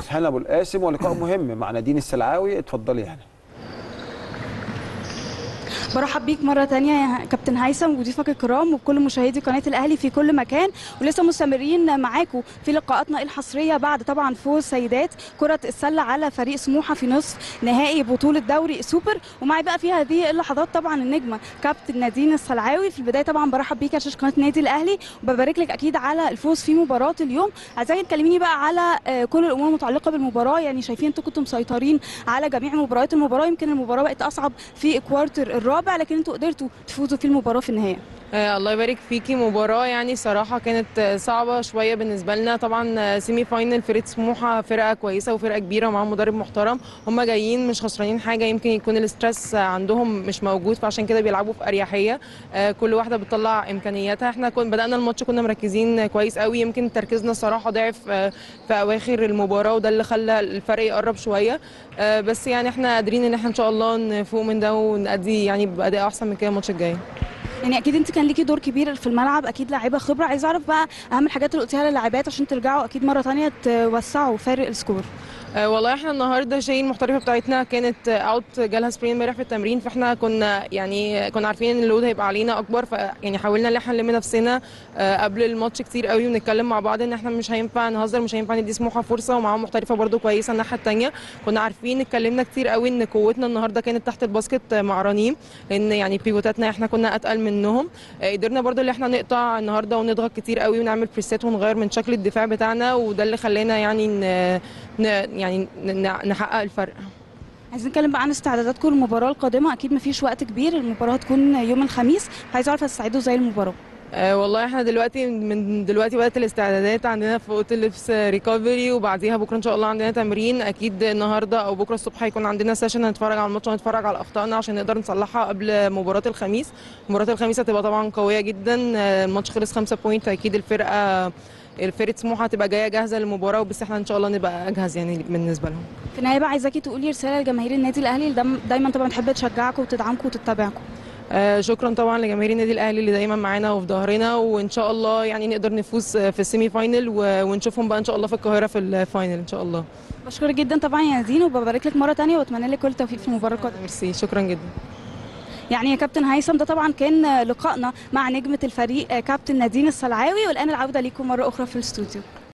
هنا ابو القاسم ولقاء مهم مع نادين السلعاوي اتفضلي يا هنا برحب بيك مرة تانية يا كابتن هيثم وضيوفك الكرام وكل مشاهدي قناة الأهلي في كل مكان ولسه مستمرين معاكم في لقاءاتنا الحصرية بعد طبعا فوز سيدات كرة السلة على فريق سموحة في نصف نهائي بطولة دوري سوبر ومعي بقى في هذه اللحظات طبعا النجمة كابتن نادين السلعاوي في البداية طبعا برحب بيك على شاشة قناة النادي الأهلي وببارك لك أكيد على الفوز في مباراة اليوم عايزاك تكلميني بقى على آه، كل الأمور المتعلقة بالمباراة يعني شايفين انتوا كنتوا مسيطرين على جميع مباريات المباراة يمكن المباراة بقت أصعب في الكوارتر الرابع لكن انتوا قدرتوا تفوزوا في المباراة في النهاية آه الله يبارك فيكي مباراة يعني صراحة كانت آه، صعبة شوية بالنسبة لنا طبعا آه، سيمي فاينل فرقة سموحة فرقة كويسة وفرقة كبيرة ومعاهم مدرب محترم هم جايين مش خسرانين حاجة يمكن يكون الاسترس آه، عندهم مش موجود فعشان كده بيلعبوا في أريحية آه، كل واحدة بتطلع إمكانياتها احنا كنا بدأنا الماتش كنا مركزين آه، كويس قوي يمكن تركيزنا الصراحة ضعف آه، في أواخر المباراة وده اللي خلى الفرق يقرب شوية آه، بس يعني احنا قادرين ان احنا ان شاء الله نفوق من ده ونأدي يعني بأداء أحسن من كده الماتش الجاي يعني اكيد انت كان ليكي دور كبير في الملعب اكيد لاعيبه خبره عايز اعرف بقى اهم الحاجات اللي قلتيها للاعبات عشان ترجعوا اكيد مره تانية توسعوا فارق السكور آه، والله احنا النهارده شيء المحترفه بتاعتنا كانت اوت جالها سبرين امبارح في التمرين فاحنا كنا يعني كنا عارفين ان اللود هيبقى علينا اكبر ف يعني حاولنا ان احنا نلم نفسنا آه، قبل الماتش كتير قوي ونتكلم مع بعض ان احنا مش هينفع نهزر مش هينفع ندي سموحه فرصه ومعاهم محترفه برده كويسه الناحيه الثانيه كنا عارفين اتكلمنا كتير قوي ان قوتنا النهارده كانت تحت الباسكت مع رنيم لان يعني بيفوتاتنا احنا كنا اتقل منهم آه، قدرنا برده ان احنا نقطع النهارده ونضغط كتير قوي ونعمل بريسيت ونغير من شكل الدفاع بتاعنا وده اللي خلانا يعني ن... ن... يعني ن- نحقق الفرق عايزين نتكلم بقى عن استعداداتكم للمباراه القادمه اكيد مفيش وقت كبير المباراه هتكون يوم الخميس عايز اعرف هتستعدوا ازاي المباراه أه والله احنا دلوقتي من دلوقتي بدات الاستعدادات عندنا في اوضه اللبس ريكفري وبعديها بكره ان شاء الله عندنا تمرين اكيد النهارده او بكره الصبح هيكون عندنا سيشن هنتفرج على الماتش ونتفرج على اخطائنا عشان نقدر نصلحها قبل مباراه الخميس مباراه الخميس هتبقى طبعا قويه جدا آه، الماتش خلص 5 بوينت فاكيد الفرقه الفرقه سموحه هتبقى جايه جاهزه للمباراه وبس احنا ان شاء الله نبقى اجهز يعني بالنسبه لهم في النهايه بقى عايزاكي تقولي رساله لجماهير النادي الاهلي اللي دايما- دايما طبعا تحب تشجعكم وتدعمكم وتتابعكم آه، شكرا طبعا لجماهير النادي الاهلي اللي دايما معانا وفي ظهرنا وان شاء الله يعني نقدر نفوز آه، في السيمي فاينل و- ونشوفهم بقى ان شاء الله في القاهره في الفاينل ان شاء الله بشكرك جدا طبعا يا نادين وببارك لك مره تانية واتمنى لك كل التوفيق في المباراه القادمه ميرسي شكرا جدا يعني يا كابتن هيثم ده طبعا كان لقائنا مع نجمه الفريق كابتن نادين السلعاوي والان العوده ليكم مره اخرى في الاستوديو